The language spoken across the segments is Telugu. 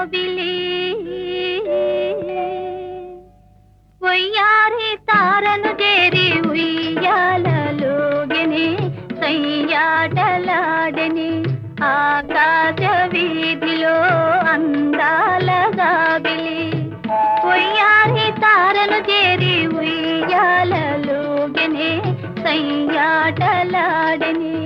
జాబిలి వయ్యారి తారను చేరి ఉయ్యాలలోగని సయ్యాటలాడని ఆకాశ వీధిలో అందాల గాబిలి వయ్యారి తారను చేరి ఉయ్యాలలోగని సయ్యాటలాడని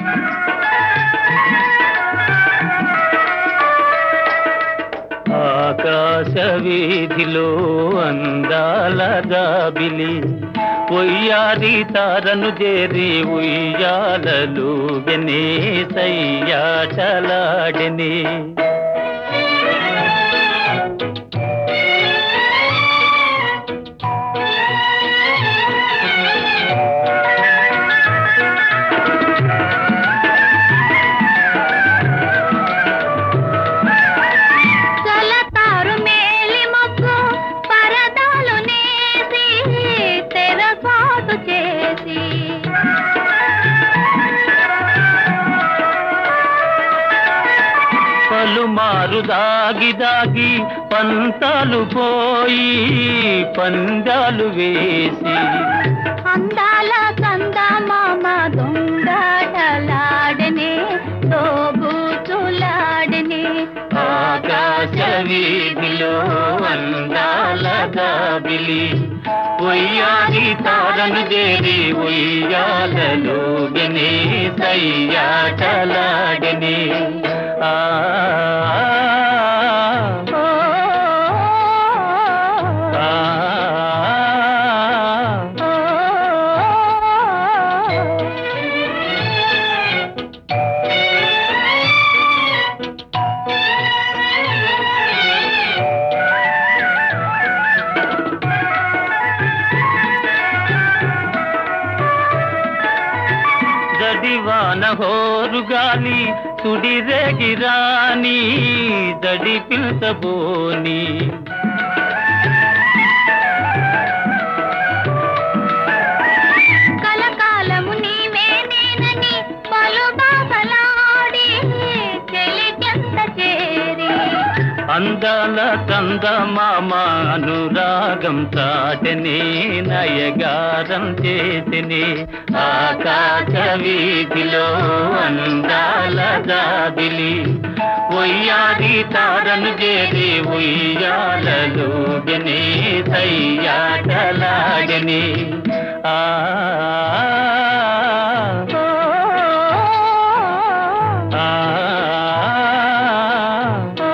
ఆకాశ వీధిలో అందాల గాబిలి ఉయ్యారి తారను చేరి ఉయ్యాలలు గనే సయ్యాటలాడని కలతారు మేలి మొగ్గు పరదాలు నేసి తెరసాటు చేసి పలుమారు దాగి దాగి పంతాలు పోయి పందాలు వేసి అందాల కంద మామ దొంగటలాడనే దోబూచులాడనే ఆకాశ వీధిలో అందాల గాబిలి ఉయ్యాలి తారను చేరి ఉయ్యాలలో గనే సయ్యాటలాడని ఆ ఓ, ఆ, ఓ, జడివాన హోరు గాలి తుడిరేగి రాని దడి పిల్చబోని కలకాలము నీవే నేనని పలు బాసలాడి చెలికెంత చేరి అందాల కంద మామ అనురాగం చాటని నయగారం చేసిని ఆకాశ వీధిలో అందాల జాబిలి ఉయ్యాది తారను చేరి ఉయ్యాలలో గని సయ్యాటలాగని ఆ ఓ, ఆ ఓ,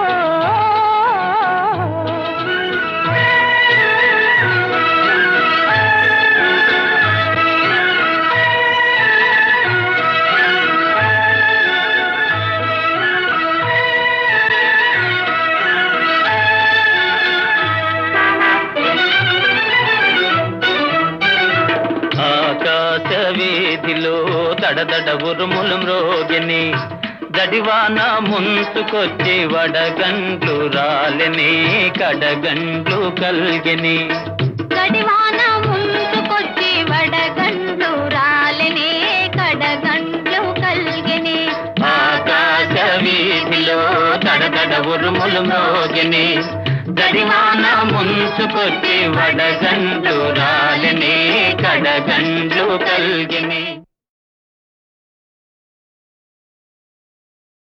ఆకాశ వీధిలో దడదడ ఉరుములు మ్రోగిని జడివాన ముంచుకొచ్చి వడగండ్లు రాలని కడగండ్లు కల్గిని గడివాన ముందుకొచ్చి వడగండ్లు రాలనే కడగండ్లు కల్గని ఆకాశ వీధిలో దడదడ ఉరుములు మ్రోగిని జడివాన ముంచుకొచ్చి వడగండ్లు రాలని కడగండ్లు కల్గిని